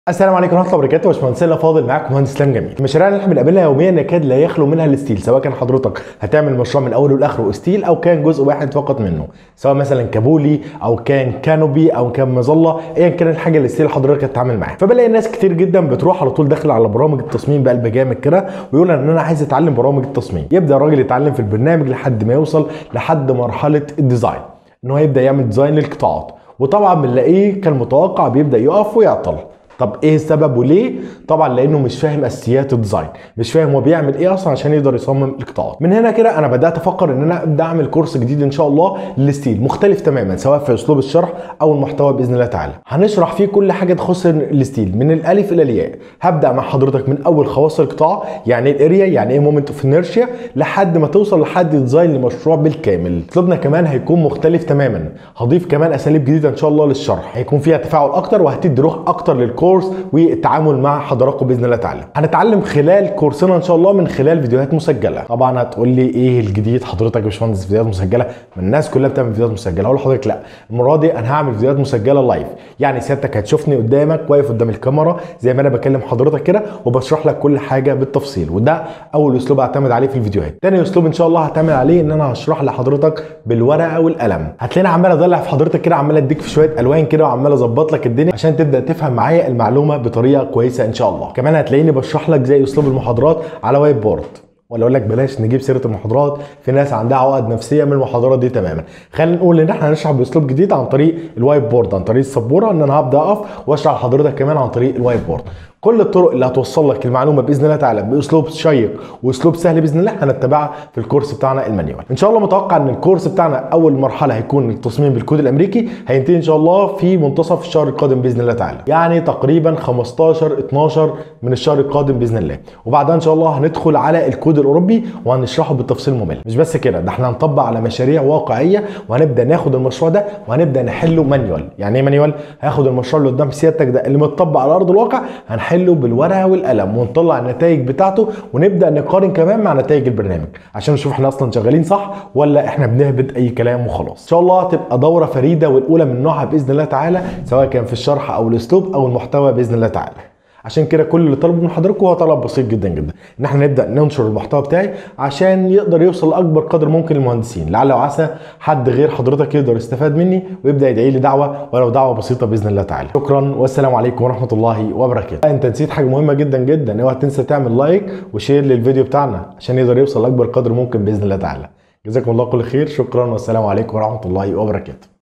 السلام عليكم ورحمه الله وبركاته باشمهندس فاضل معاكم مهندس اسلام جميل المشاريع اللي احنا بنقابلها يوميا يكاد لا يخلو منها الستيل سواء كان حضرتك هتعمل مشروع من اوله لاخره ستيل او كان جزء واحد فقط منه سواء مثلا كابولي او كان كانوبي او كان مظله ايا كان الحاجه اللي الستيل حضرتك هتتعامل معاها فبلاقي ناس كتير جدا بتروح على طول داخله على برامج التصميم بقلب جامد كده ويقول ان انا عايز اتعلم برامج التصميم يبدا الراجل يتعلم في البرنامج لحد ما يوصل لحد مرحله الديزاين ان هو يبدا يعمل ديزاين للقطاعات وطبعا بنلاقيه كان متوقع بيبدا يقف ويعطل طب ايه السبب وليه؟ طبعا لانه مش فاهم اساسيات الديزاين، مش فاهم هو بيعمل ايه اصلا عشان يقدر يصمم القطاعات. من هنا كده انا بدات افكر ان انا ابدا اعمل كورس جديد ان شاء الله للستيل مختلف تماما سواء في اسلوب الشرح او المحتوى باذن الله تعالى. هنشرح فيه كل حاجه تخص الستيل من الالف الى الياء. هبدا مع حضرتك من اول خواص القطاع يعني ايه الاريا يعني ايه مومنت اوف انرشيا لحد ما توصل لحد ديزاين لمشروع بالكامل. اسلوبنا كمان هيكون مختلف تماما. هضيف كمان اساليب جديده ان شاء الله للشرح، هيكون فيها تفاعل اكتر وهتدي روح اكتر للكورس الكورس والتعامل مع حضراتكم باذن الله تعالى هنتعلم خلال كورسنا ان شاء الله من خلال فيديوهات مسجله طبعا هتقول لي ايه الجديد حضرتك يا باشمهندس فيديوهات مسجله ما الناس كلها بتعمل فيديوهات مسجله اقول لحضرتك لا المره دي انا هعمل فيديوهات مسجله لايف يعني سيادتك هتشوفني قدامك واقف قدام الكاميرا زي ما انا بكلم حضرتك كده وبشرح لك كل حاجه بالتفصيل وده اول اسلوب هعتمد عليه في الفيديوهات تاني اسلوب ان شاء الله هعتمد عليه ان انا هشرح لحضرتك بالورقه والقلم هتلاقيني عمال ادلع في حضرتك كده عمال اديك في شويه الوان كده وعمال اظبط لك الدنيا عشان تبدا تفهم معايا المعلومه بطريقه كويسه ان شاء الله كمان هتلاقيني بشرح لك زي اسلوب المحاضرات على وايت بورد ولا اقول لك بلاش نجيب سيره المحاضرات في ناس عندها عقد نفسيه من المحاضرات دي تماما خلينا نقول ان احنا هنشرح باسلوب جديد عن طريق الوايت بورد عن طريق السبوره ان انا هبدا اقف واشرح لحضرتك كمان عن طريق الوايت بورد كل الطرق اللي هتوصل لك المعلومه باذن الله تعالى باسلوب شيق واسلوب سهل باذن الله هنتبعها في الكورس بتاعنا المانيوال ان شاء الله متوقع ان الكورس بتاعنا اول مرحله هيكون التصميم بالكود الامريكي هينتهي ان شاء الله في منتصف الشهر القادم باذن الله تعالى يعني تقريبا 15 12 من الشهر القادم باذن الله وبعدها ان شاء الله هندخل على الكود الاوروبي وهنشرحه بالتفصيل ممل مش بس كده ده احنا هنطبق على مشاريع واقعيه وهنبدا ناخد المشروع ده وهنبدا نحله مانيوال يعني ايه مانيوال هاخد المشروع اللي قدام سيادتك ده اللي متطبق على ارض الواقع هنحله بالورقه والقلم ونطلع النتائج بتاعته ونبدا نقارن كمان مع نتائج البرنامج عشان نشوف احنا اصلا شغالين صح ولا احنا بنهبط اي كلام وخلاص ان شاء الله هتبقى دوره فريده والاولى من نوعها باذن الله تعالى سواء كان في الشرح او الاسلوب او المحتوى باذن الله تعالى عشان كده كل اللي طلبه من حضراتكم هو طلب بسيط جدا جدا ان احنا نبدا ننشر المحتوى بتاعي عشان يقدر يوصل لاكبر قدر ممكن للمهندسين لعل وعسى حد غير حضرتك يقدر يستفاد مني ويبدا يدعي لي دعوه ولو دعوه بسيطه باذن الله تعالى شكرا والسلام عليكم ورحمه الله وبركاته انت نسيت حاجه مهمه جدا جدا اوعى تنسى تعمل لايك وشير للفيديو بتاعنا عشان يقدر يوصل لاكبر قدر ممكن باذن الله تعالى جزاكم الله كل خير شكرا والسلام عليكم ورحمه الله وبركاته